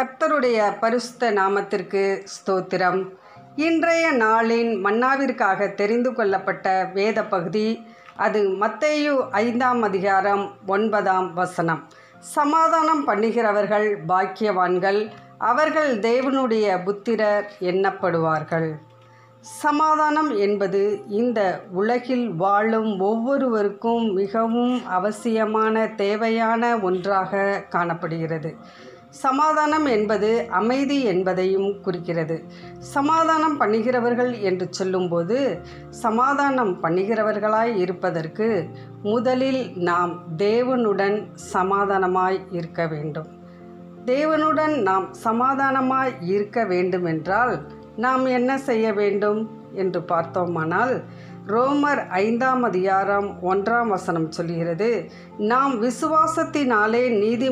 கர்த்தருடைய பரிசுத்த நாமத்திற்கு ஸ்தோத்திரம் இன்றைய நாளின் மன்னாவிற்காக தெரிந்து கொள்ளப்பட்ட வேத பகுதி அது மத்தேயு ஐந்தாம் அதிகாரம் ஒன்பதாம் வசனம் சமாதானம் பண்ணுகிறவர்கள் பாக்கியவான்கள் அவர்கள் தேவனுடைய புத்திரர் எண்ணப்படுவார்கள் சமாதானம் என்பது இந்த உலகில் வாழும் ஒவ்வொருவருக்கும் மிகவும் அவசியமான தேவையான ஒன்றாக காணப்படுகிறது சமாதானம் என்பது அமைதி என்பதையும் குறிக்கிறது சமாதானம் பண்ணுகிறவர்கள் என்று சொல்லும்போது சமாதானம் பண்ணுகிறவர்களாய் இருப்பதற்கு முதலில் நாம் தேவனுடன் சமாதானமாய் இருக்க வேண்டும் தேவனுடன் நாம் சமாதானமாய் இருக்க வேண்டுமென்றால் நாம் என்ன செய்ய வேண்டும் என்று பார்த்தோமானால் ரோமர் ஐந்தாம் அதிகாரம் ஒன்றாம் வசனம் சொல்கிறது நாம் விசுவாசத்தினாலே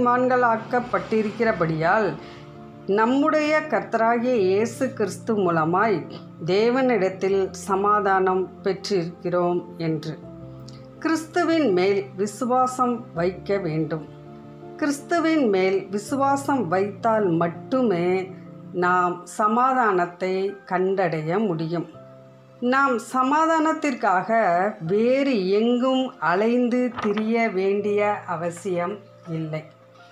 நீதிமான்களாக்கப்பட்டிருக்கிறபடியால் நம்முடைய கர்த்தராகிய இயேசு கிறிஸ்து மூலமாய் தேவனிடத்தில் சமாதானம் பெற்றிருக்கிறோம் என்று கிறிஸ்துவின் மேல் விசுவாசம் வைக்க வேண்டும் கிறிஸ்துவின் மேல் விசுவாசம் வைத்தால் மட்டுமே நாம் சமாதானத்தை கண்டடைய முடியும் நாம் சமாதானத்திற்காக வேறு எங்கும் அலைந்து திரிய வேண்டிய அவசியம் இல்லை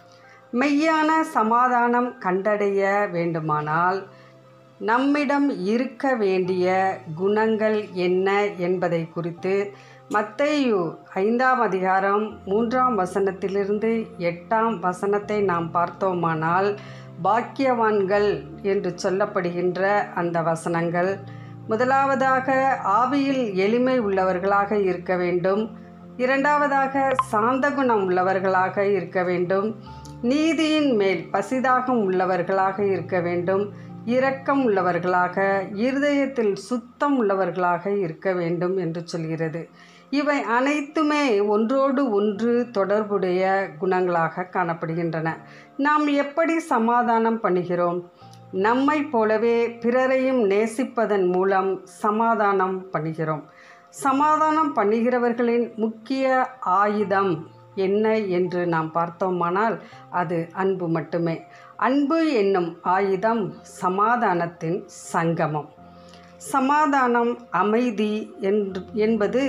மெய்யான சமாதானம் கண்டடைய வேண்டுமானால் நம்மிடம் இருக்க வேண்டிய குணங்கள் என்ன என்பதை குறித்து மத்தேயு ஐந்தாம் அதிகாரம் மூன்றாம் வசனத்திலிருந்து எட்டாம் வசனத்தை நாம் பார்த்தோமானால் பாக்கியவான்கள் என்று சொல்லப்படுகின்ற அந்த வசனங்கள் முதலாவதாக ஆவியில் எளிமை உள்ளவர்களாக இருக்க வேண்டும் இரண்டாவதாக சாந்த குணம் உள்ளவர்களாக இருக்க வேண்டும் நீதியின் மேல் பசிதாகம் உள்ளவர்களாக இருக்க வேண்டும் இரக்கம் உள்ளவர்களாக இருதயத்தில் சுத்தம் உள்ளவர்களாக இருக்க வேண்டும் என்று சொல்கிறது இவை அனைத்துமே ஒன்றோடு ஒன்று தொடர்புடைய குணங்களாக காணப்படுகின்றன நாம் எப்படி சமாதானம் பண்ணுகிறோம் நம்மை போலவே பிறரையும் நேசிப்பதன் மூலம் சமாதானம் பண்ணுகிறோம் சமாதானம் பண்ணுகிறவர்களின் முக்கிய ஆயுதம் என்ன என்று நாம் பார்த்தோமானால் அது அன்பு மட்டுமே அன்பு என்னும் ஆயுதம் சமாதானத்தின் சங்கமம் சமாதானம் அமைதி என்று என்பது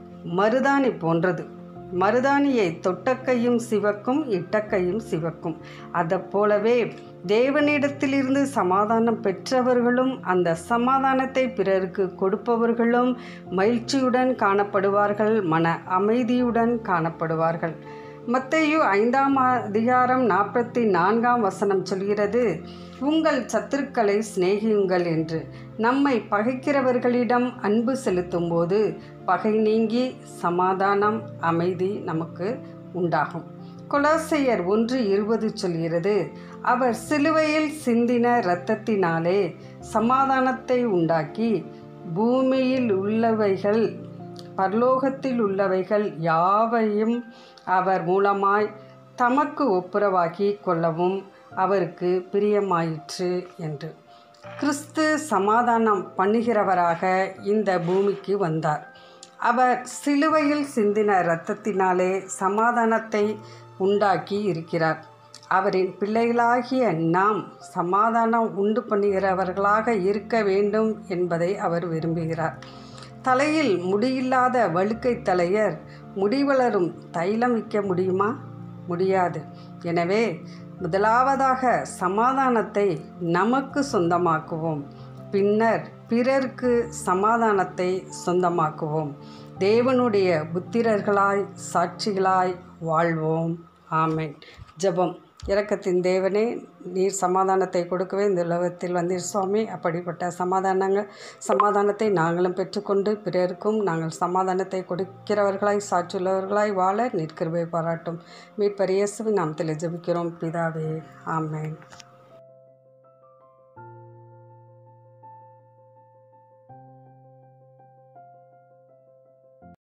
மருதாணி போன்றது மருதாணியை தொட்டக்கையும் சிவக்கும் இட்டக்கையும் சிவக்கும் அதை போலவே தேவனிடத்திலிருந்து சமாதானம் பெற்றவர்களும் அந்த சமாதானத்தை பிறருக்கு கொடுப்பவர்களும் மகிழ்ச்சியுடன் காணப்படுவார்கள் மன அமைதியுடன் காணப்படுவார்கள் மத்தையு ஐந்தாம் அதிகாரம் நாற்பத்தி நான்காம் வசனம் சொல்கிறது உங்கள் சத்துருக்களை சிநேகியுங்கள் என்று நம்மை பகைக்கிறவர்களிடம் அன்பு செலுத்தும்போது பகை நீங்கி சமாதானம் அமைதி நமக்கு உண்டாகும் கொலாசையர் ஒன்று இருபது சொல்கிறது அவர் சிலுவையில் சிந்தின இரத்தத்தினாலே சமாதானத்தை உண்டாக்கி பூமியில் உள்ளவைகள் பரலோகத்தில் உள்ளவைகள் யாவையும் அவர் மூலமாய் தமக்கு ஒப்புரவாக்கி கொள்ளவும் அவருக்கு பிரியமாயிற்று என்று கிறிஸ்து சமாதானம் பண்ணுகிறவராக இந்த பூமிக்கு வந்தார் அவர் சிலுவையில் சிந்தின இரத்தத்தினாலே சமாதானத்தை உண்டாக்கி இருக்கிறார் அவரின் பிள்ளைகளாகிய நாம் சமாதானம் உண்டு பண்ணுகிறவர்களாக இருக்க வேண்டும் என்பதை அவர் விரும்புகிறார் தலையில் முடியில்லாத வழுக்கை தலையர் முடிவளரும் தைலம் விற்க முடியுமா முடியாது எனவே முதலாவதாக சமாதானத்தை நமக்கு சொந்தமாக்குவோம் பின்னர் பிறர்க்கு சமாதானத்தை சொந்தமாக்குவோம் தேவனுடைய புத்திரர்களாய் சாட்சிகளாய் வாழ்வோம் ஆமென் ஜெபம் இரக்கத்தின் தேவனே நீர் சமாதானத்தை கொடுக்கவே இந்த உலகத்தில் வந்தீர் சுவாமி அப்படிப்பட்ட சமாதானங்கள் சமாதானத்தை நாங்களும் பெற்றுக்கொண்டு பிறருக்கும் நாங்கள் சமாதானத்தை கொடுக்கிறவர்களாய் சாட்சியுள்ளவர்களாய் வாழ நிற்கிருவை பாராட்டும் மீட்பர் இயேசுவின் நாமத்தில் ஜெபிக்கிறோம் பிதாவே ஆமென்